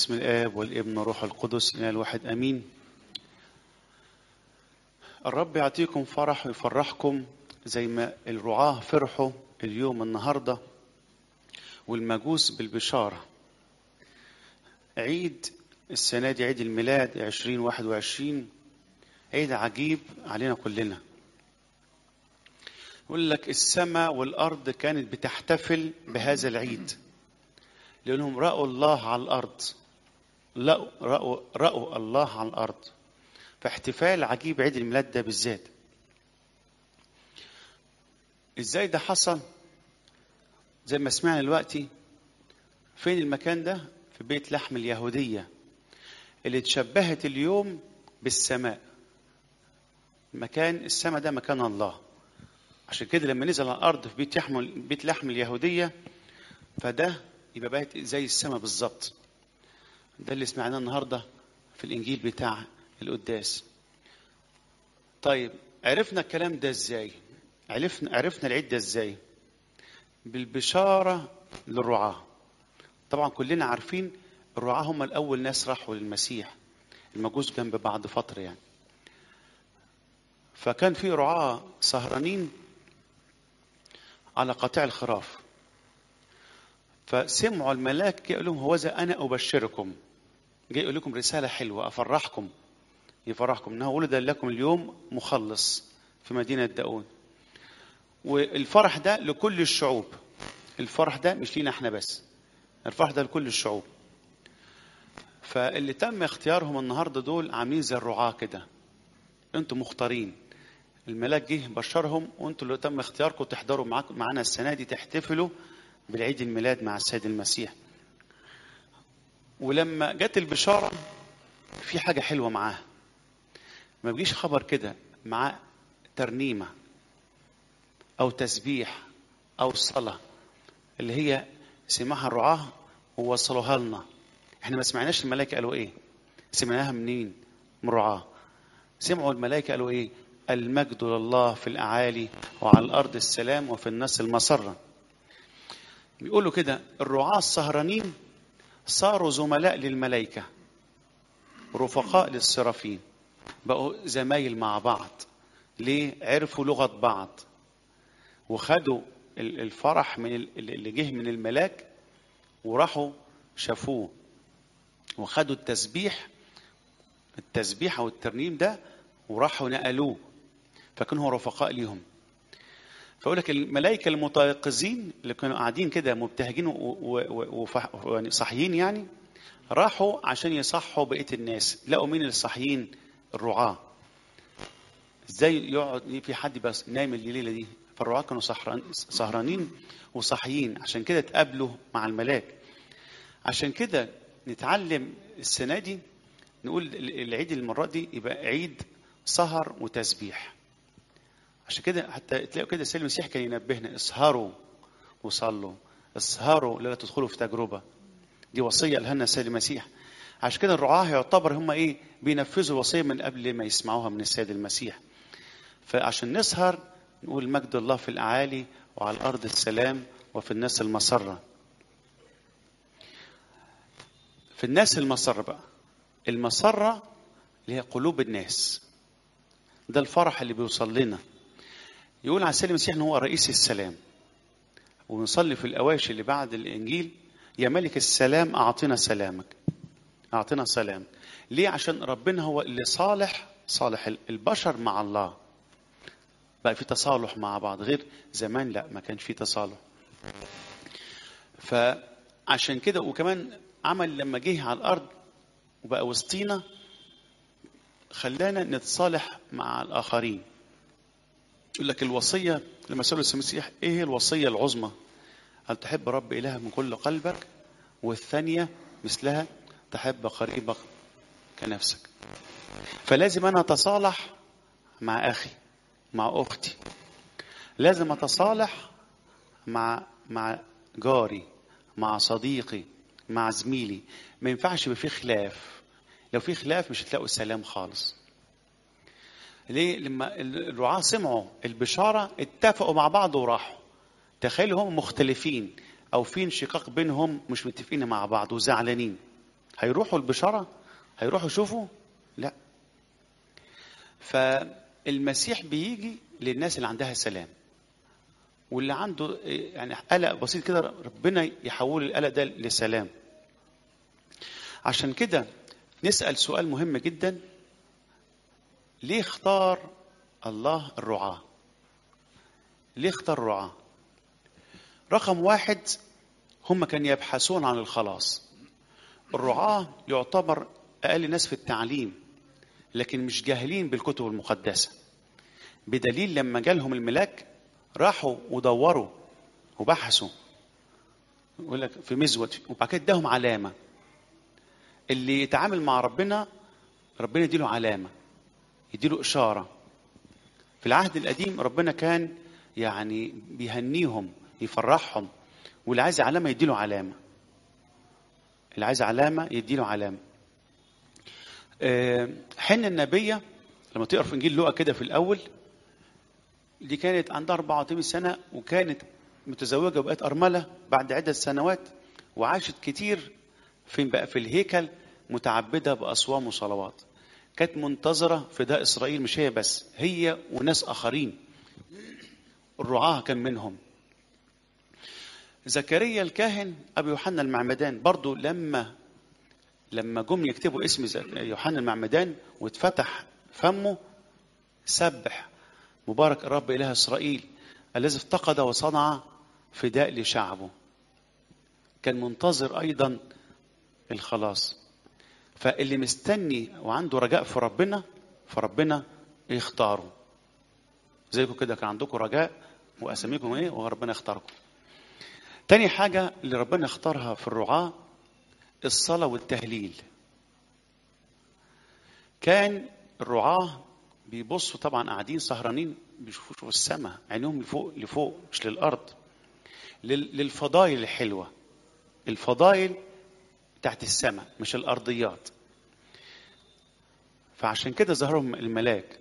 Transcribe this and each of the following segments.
باسم الآب والابن والروح القدس إلى الواحد أمين الرب يعطيكم فرح ويفرحكم زي ما الرعاة فرحوا اليوم النهاردة والمجوس بالبشارة عيد السنة دي عيد الميلاد 2021 عيد عجيب علينا كلنا يقول لك السماء والأرض كانت بتحتفل بهذا العيد لأنهم رأوا الله على الأرض رأوا, رأوا, رأوا الله على الأرض فاحتفال عجيب عيد الميلاد ده بالذات ازاي ده حصل زي ما سمعنا دلوقتي فين المكان ده في بيت لحم اليهودية اللي اتشبهت اليوم بالسماء مكان السماء ده مكان الله عشان كده لما نزل على الارض في بيت لحم بيت لحم اليهوديه فده يبقى بقت زي السماء بالظبط ده اللي سمعناه النهارده في الانجيل بتاع القداس طيب عرفنا الكلام ده ازاي عرفنا عرفنا العيد ده ازاي بالبشاره للرعاه طبعا كلنا عارفين الرعاه هم الاول ناس راحوا للمسيح المجوس جنب بعض فتره يعني فكان في رعاه سهرانين على قطيع الخراف فسمعوا الملاك يقول لهم هوذا انا ابشركم جاي يقول لكم رساله حلوه افرحكم يفرحكم انه ولد لكم اليوم مخلص في مدينه داون والفرح ده لكل الشعوب الفرح ده مش لينا احنا بس الفرح ده لكل الشعوب فاللي تم اختيارهم النهارده دول عاملين زي الرعاه كده انتم مختارين الملاك جه بشرهم وانتوا اللي تم اختياركم تحضروا معاكم معانا السنه دي تحتفلوا بالعيد الميلاد مع السيد المسيح ولما جت البشاره في حاجه حلوه معاها ما بيجيش خبر كده مع ترنيمه او تسبيح او صلاه اللي هي سمعها الرعاه ووصلوها لنا احنا ما سمعناش الملائكه قالوا ايه سمعناها منين من الرعاه سمعوا الملائكه قالوا ايه المجد لله في الأعالي وعلى الأرض السلام وفي الناس المسرة بيقولوا كده الرعاة السهرانين صاروا زملاء للملائكة رفقاء للسرافين بقوا زمايل مع بعض ليه عرفوا لغة بعض وخدوا الفرح من اللي جه من الملاك وراحوا شافوه وخدوا التسبيح التسبيح او الترنيم ده وراحوا نقلوه فكانوا رفقاء ليهم فأقول لك الملائكة المتيقظين اللي كانوا قاعدين كده مبتهجين وصاحيين يعني راحوا عشان يصحوا بقية الناس لقوا مين اللي صاحيين الرعاة ازاي يقعد في حد بس نايم الليلة دي فالرعاة كانوا سهرانين وصاحيين عشان كده اتقابلوا مع الملاك عشان كده نتعلم السنة دي نقول العيد المرة دي يبقى عيد سهر وتسبيح عشان كده حتى تلاقوا كده السيد المسيح كان ينبهنا اسهروا وصلوا اسهروا لا تدخلوا في تجربة دي وصية قالها لنا السيد المسيح عشان كده الرعاة يعتبر هم ايه بينفذوا الوصية من قبل ما يسمعوها من السيد المسيح فعشان نسهر نقول مجد الله في الأعالي وعلى الأرض السلام وفي الناس المسرة في الناس المسرة بقى المسرة اللي هي قلوب الناس ده الفرح اللي بيوصل لنا يقول على السيد المسيح ان هو رئيس السلام ونصلي في الاواشي اللي بعد الانجيل يا ملك السلام اعطنا سلامك اعطنا سلام ليه عشان ربنا هو اللي صالح صالح البشر مع الله بقى في تصالح مع بعض غير زمان لا ما كانش في تصالح فعشان كده وكمان عمل لما جه على الارض وبقى وسطينا خلانا نتصالح مع الآخرين يقول لك الوصية لما سألوا المسيح إيه هي الوصية العظمى هل تحب رب إلهك من كل قلبك والثانية مثلها تحب قريبك كنفسك فلازم أنا أتصالح مع أخي مع أختي لازم أتصالح مع مع جاري مع صديقي مع زميلي ما ينفعش يبقى في خلاف لو في خلاف مش هتلاقوا سلام خالص ليه لما الرعاة سمعوا البشارة اتفقوا مع بعض وراحوا تخيلوا هم مختلفين او في انشقاق بينهم مش متفقين مع بعض وزعلانين هيروحوا البشاره هيروحوا يشوفوا لا فالمسيح بيجي للناس اللي عندها سلام واللي عنده يعني قلق بسيط كده ربنا يحول القلق ده لسلام عشان كده نسأل سؤال مهم جدا ليه اختار الله الرعاة ليه اختار الرعاة رقم واحد هم كانوا يبحثون عن الخلاص الرعاة يعتبر أقل ناس في التعليم لكن مش جاهلين بالكتب المقدسة بدليل لما جالهم الملاك راحوا ودوروا وبحثوا يقول لك في مزود وبعد كده اداهم علامه اللي يتعامل مع ربنا ربنا يديله علامه يديله اشاره في العهد القديم ربنا كان يعني بيهنيهم يفرحهم واللي عايز علامه يديله علامه اللي عايز علامه يديله علامه أه حن النبيه لما تقرا في انجيل لوقا كده في الاول دي كانت عندها 84 سنة وكانت متزوجة وبقت أرملة بعد عدة سنوات وعاشت كتير فين بقى في الهيكل متعبدة بأصوام وصلوات كانت منتظرة فداء إسرائيل مش هي بس هي وناس آخرين الرعاة كان منهم زكريا الكاهن أبو يوحنا المعمدان برضو لما لما جم يكتبوا اسم يوحنا المعمدان واتفتح فمه سبح مبارك الرب إله إسرائيل الذي افتقد وصنع فداء لشعبه كان منتظر أيضا الخلاص فاللي مستني وعنده رجاء في ربنا فربنا يختاره زيكم كده كان عندكم رجاء وأساميكم إيه وربنا يختاركم تاني حاجة اللي ربنا اختارها في الرعاة الصلاة والتهليل كان الرعاة بيبصوا طبعا قاعدين سهرانين بيشوفوا السماء عينهم لفوق لفوق مش للارض للفضائل الحلوه الفضائل تحت السماء مش الارضيات فعشان كده ظهرهم الملاك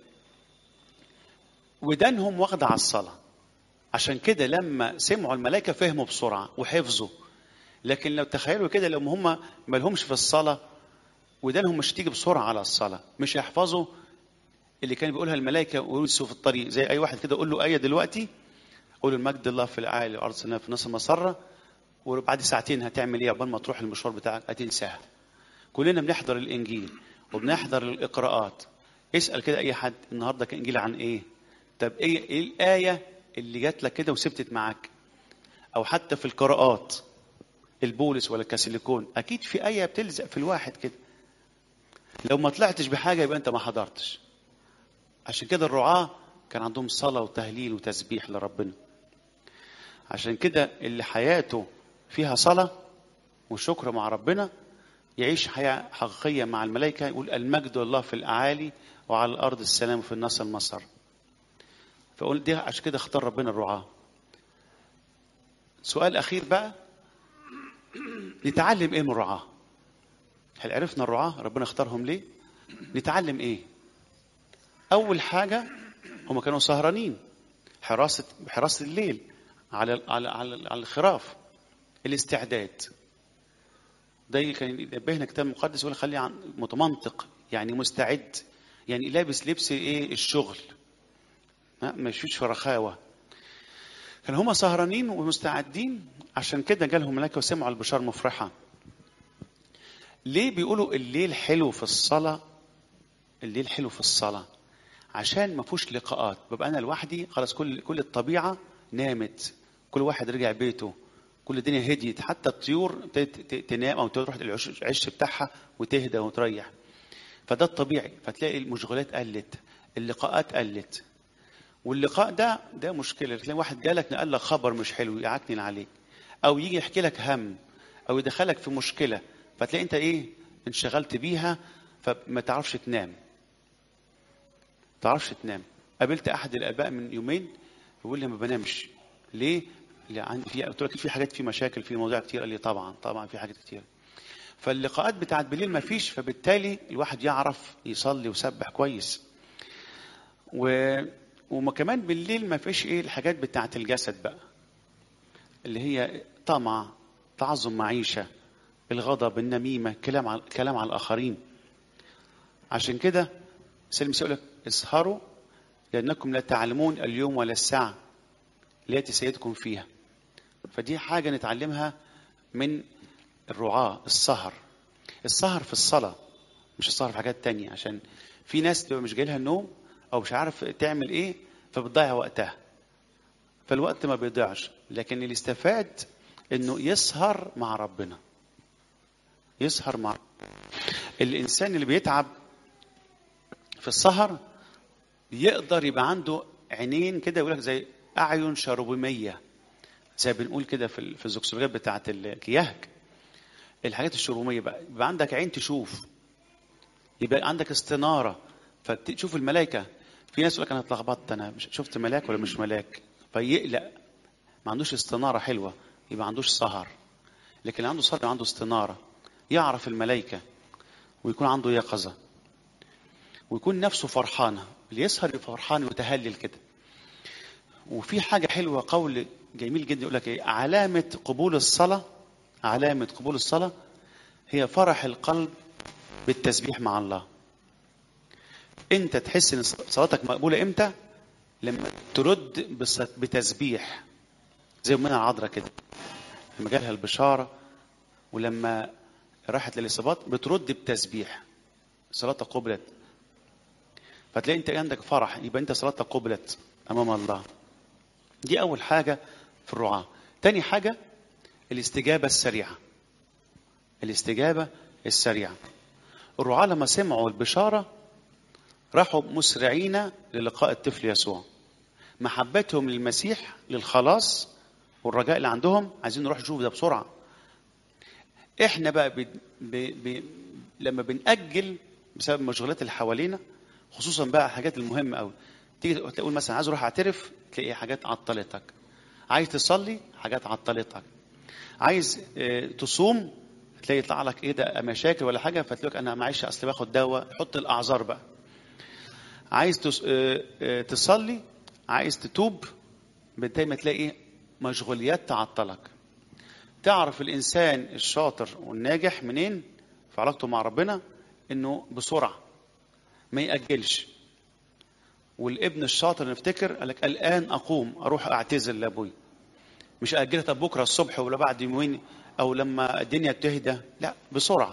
ودانهم واخده على الصلاه عشان كده لما سمعوا الملائكه فهموا بسرعه وحفظوا لكن لو تخيلوا كده لو هم ما لهمش في الصلاه ودانهم مش تيجي بسرعه على الصلاه مش يحفظوا اللي كان بيقولها الملائكة ويرسوا في الطريق زي أي واحد كده قول له آية دلوقتي قول المجد الله في الأعالي والأرض سنة في نص مسرة وبعد ساعتين هتعمل إيه قبل ما تروح المشوار بتاعك هتنساها كلنا بنحضر الإنجيل وبنحضر الإقراءات اسأل كده أي حد النهاردة كان إنجيل عن إيه طب إيه, إيه الآية اللي جات لك كده وسبتت معاك أو حتى في القراءات البولس ولا الكاسيليكون أكيد في آية بتلزق في الواحد كده لو ما طلعتش بحاجة يبقى أنت ما حضرتش عشان كده الرعاة كان عندهم صلاة وتهليل وتسبيح لربنا عشان كده اللي حياته فيها صلاة وشكر مع ربنا يعيش حياة حقيقية مع الملائكة يقول المجد لله في الأعالي وعلى الأرض السلام في الناس المسر فقول دي عشان كده اختار ربنا الرعاة سؤال أخير بقى نتعلم إيه من الرعاة هل عرفنا الرعاة ربنا اختارهم ليه نتعلم إيه أول حاجة هم كانوا سهرانين حراسة حراسة الليل على على على, على الخراف الاستعداد ده كان ينبهنا الكتاب المقدس يقول خلي متمنطق يعني مستعد يعني لابس لبس ايه الشغل ما مش فيش رخاوة كان هما سهرانين ومستعدين عشان كده جالهم ملائكة وسمعوا البشار مفرحة ليه بيقولوا الليل حلو في الصلاة الليل حلو في الصلاة عشان ما فيهوش لقاءات ببقى انا لوحدي خلاص كل كل الطبيعه نامت كل واحد رجع بيته كل الدنيا هديت حتى الطيور تنام او تروح العش بتاعها وتهدى وتريح فده الطبيعي فتلاقي المشغولات قلت اللقاءات قلت واللقاء ده ده مشكله تلاقي واحد جالك نقل لك خبر مش حلو يعكنن عليك او يجي يحكي لك هم او يدخلك في مشكله فتلاقي انت ايه انشغلت بيها فما تعرفش تنام تعرفش تنام قابلت احد الاباء من يومين يقول لي ما بنامش ليه لان في قلت له في حاجات في مشاكل في مواضيع كتير قال لي طبعا طبعا في حاجات كتير فاللقاءات بتاعت بالليل ما فيش فبالتالي الواحد يعرف يصلي ويسبح كويس و وما كمان بالليل ما فيش ايه الحاجات بتاعت الجسد بقى اللي هي طمع تعظم معيشه الغضب النميمة كلام على كلام على الآخرين عشان كده سلم يقول لك اسهروا لأنكم لا تعلمون اليوم ولا الساعة التي سيدكم فيها فدي حاجة نتعلمها من الرعاة السهر السهر في الصلاة مش السهر في حاجات تانية عشان في ناس تبقى مش جايلها النوم أو مش عارف تعمل إيه فبتضيع وقتها فالوقت ما بيضيعش لكن اللي استفاد إنه يسهر مع ربنا يسهر مع الإنسان اللي بيتعب في السهر يقدر يبقى عنده عينين كده يقول لك زي أعين شروبيمية زي بنقول كده في في الزوكسولوجيات بتاعة الكياهج الحاجات الشرومية بقى يبقى عندك عين تشوف يبقى عندك استنارة فتشوف الملائكة في ناس يقول لك أنا اتلخبطت أنا مش شفت ملاك ولا مش ملاك فيقلق ما عندوش استنارة حلوة يبقى ما عندوش سهر لكن اللي عنده سهر عنده استنارة يعرف الملائكة ويكون عنده يقظة ويكون نفسه فرحانة اللي يسهر يبقى فرحان ويتهلل كده وفي حاجة حلوة قول جميل جدا يقول لك ايه علامة قبول الصلاة علامة قبول الصلاة هي فرح القلب بالتسبيح مع الله انت تحس ان صلاتك مقبولة امتى لما ترد بتسبيح زي امنا العذراء كده لما جالها البشارة ولما راحت للإصابات بترد بتسبيح صلاتك قبلت فتلاقي انت عندك فرح يبقى انت صلاتك قبلت امام الله دي اول حاجه في الرعاه تاني حاجه الاستجابه السريعه الاستجابه السريعه الرعاه لما سمعوا البشاره راحوا مسرعين للقاء الطفل يسوع محبتهم للمسيح للخلاص والرجاء اللي عندهم عايزين نروح نشوف ده بسرعه احنا بقى ب... ب... ب... لما بنأجل بسبب المشغولات اللي حوالينا خصوصا بقى الحاجات المهمه قوي تيجي تقول مثلا عايز اروح اعترف تلاقي حاجات عطلتك عايز تصلي حاجات عطلتك عايز اه تصوم تلاقي يطلع لك ايه ده مشاكل ولا حاجه فتقول انا معيش اصل باخد دواء حط الاعذار بقى عايز تص... اه اه تصلي عايز تتوب دايما تلاقي مشغوليات تعطلك تعرف الانسان الشاطر والناجح منين في علاقته مع ربنا انه بسرعه ما يأجلش والابن الشاطر نفتكر قال لك الآن أقوم أروح أعتذر لأبوي مش أجلها طب بكرة الصبح ولا بعد يومين أو لما الدنيا تهدى لا بسرعة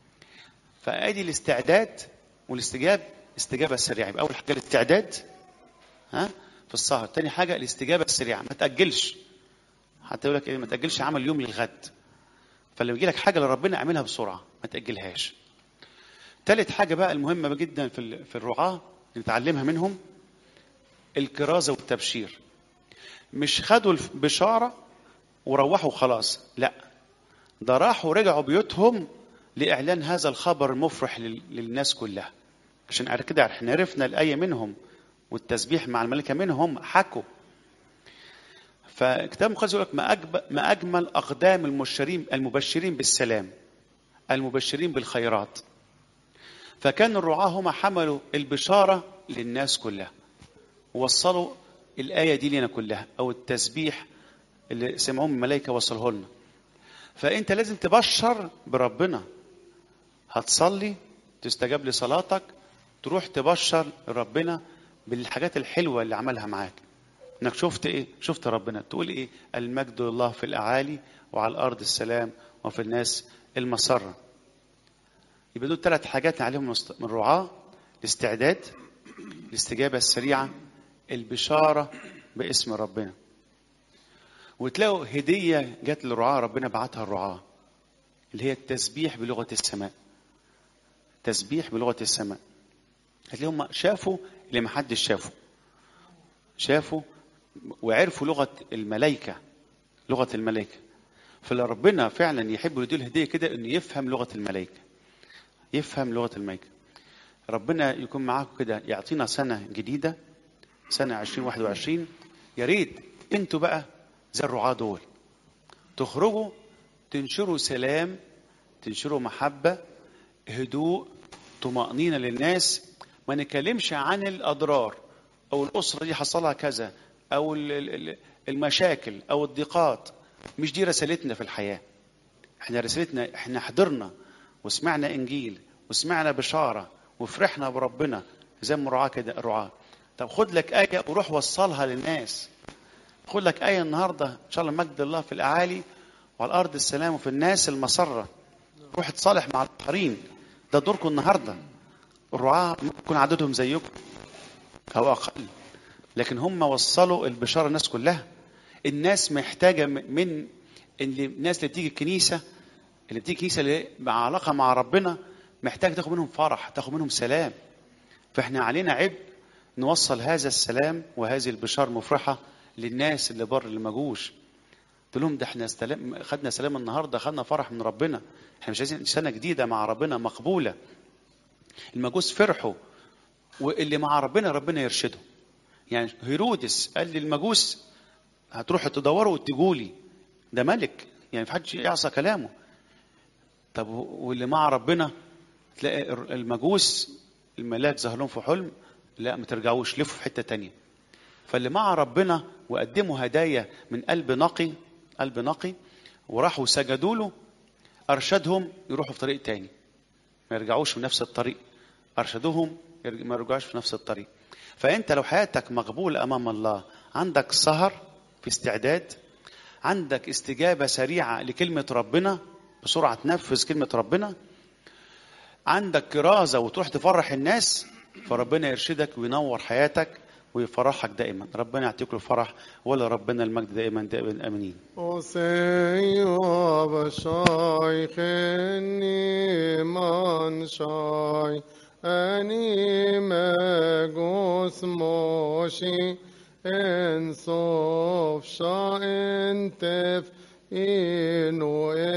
فأدي الاستعداد والاستجاب استجابة سريعة يبقى أول حاجة الاستعداد ها في السهر تاني حاجة الاستجابة السريعة ما تأجلش حتى يقول لك إيه ما تأجلش عمل يوم للغد فلما يجي لك حاجة لربنا اعملها بسرعة ما تأجلهاش ثالث حاجة بقى المهمة جدا في في الرعاة نتعلمها منهم الكرازة والتبشير مش خدوا البشارة وروحوا خلاص لا ده راحوا رجعوا بيوتهم لإعلان هذا الخبر المفرح للناس كلها عشان كده احنا عرفنا الآية منهم والتسبيح مع الملكة منهم حكوا فكتاب المقدس يقول لك ما, ما أجمل أقدام المبشرين المبشرين بالسلام المبشرين بالخيرات فكان الرعاة هم حملوا البشارة للناس كلها ووصلوا الآية دي لنا كلها أو التسبيح اللي سمعوه من الملائكة وصله لنا فأنت لازم تبشر بربنا هتصلي تستجاب لصلاتك تروح تبشر ربنا بالحاجات الحلوة اللي عملها معاك انك شفت ايه شفت ربنا تقول ايه المجد لله في الاعالي وعلى الارض السلام وفي الناس المسره يبقى دول ثلاث حاجات نعلمهم من الرعاة الاستعداد الاستجابة السريعة البشارة باسم ربنا وتلاقوا هدية جت للرعاة ربنا بعتها الرعاة اللي هي التسبيح بلغة السماء تسبيح بلغة السماء هتلاقيهم شافوا اللي ما حدش شافه شافوا وعرفوا لغة الملائكة لغة الملائكة فلربنا فعلا يحب يديله هدية كده انه يفهم لغة الملائكة يفهم لغة الملائكة ربنا يكون معاكم كده يعطينا سنة جديدة سنة 2021 يا ريت انتوا بقى زي الرعاة دول تخرجوا تنشروا سلام تنشروا محبة هدوء طمأنينة للناس ما نتكلمش عن الأضرار أو الأسرة دي حصلها كذا أو المشاكل أو الضيقات مش دي رسالتنا في الحياة احنا رسالتنا احنا حضرنا وسمعنا انجيل وسمعنا بشاره وفرحنا بربنا زي ما الرعاه كده الرعاه طب خد لك ايه وروح وصلها للناس خد لك ايه النهارده ان شاء الله مجد الله في الاعالي وعلى الارض السلام وفي الناس المسره روح تصالح مع الاخرين ده دوركم النهارده الرعاه ممكن يكون عددهم زيكم او اقل لكن هم وصلوا البشاره الناس كلها الناس محتاجه من اللي الناس اللي بتيجي الكنيسه اللي بتيجي الكنيسه اللي مع علاقه مع ربنا محتاج تاخد منهم فرح تاخد منهم سلام فاحنا علينا عبء نوصل هذا السلام وهذه البشار مفرحه للناس اللي بر اللي ما جوش قلت لهم ده احنا سلام خدنا سلام النهارده خدنا فرح من ربنا احنا مش عايزين سنه جديده مع ربنا مقبوله المجوس فرحوا واللي مع ربنا ربنا يرشده يعني هيرودس قال للمجوس هتروحوا تدوروا وتجوا لي ده ملك يعني ما حدش يعصى كلامه طب واللي مع ربنا تلاقي المجوس الملاك ظهر لهم في حلم لا ما ترجعوش لفوا في حته تانية فاللي مع ربنا وقدموا هدايا من قلب نقي قلب نقي وراحوا سجدوا له ارشدهم يروحوا في طريق تاني ما يرجعوش في نفس الطريق ارشدوهم ما يرجعوش في نفس الطريق فانت لو حياتك مقبوله امام الله عندك سهر في استعداد عندك استجابه سريعه لكلمه ربنا بسرعه تنفذ كلمه ربنا عندك كرازه وتروح تفرح الناس فربنا يرشدك وينور حياتك ويفرحك دائما ربنا يعطيك الفرح ولا ربنا المجد دائما دائما امين وسيوب شايخني من شاي أني مجوس موشي إن صوف شا إن تف إنو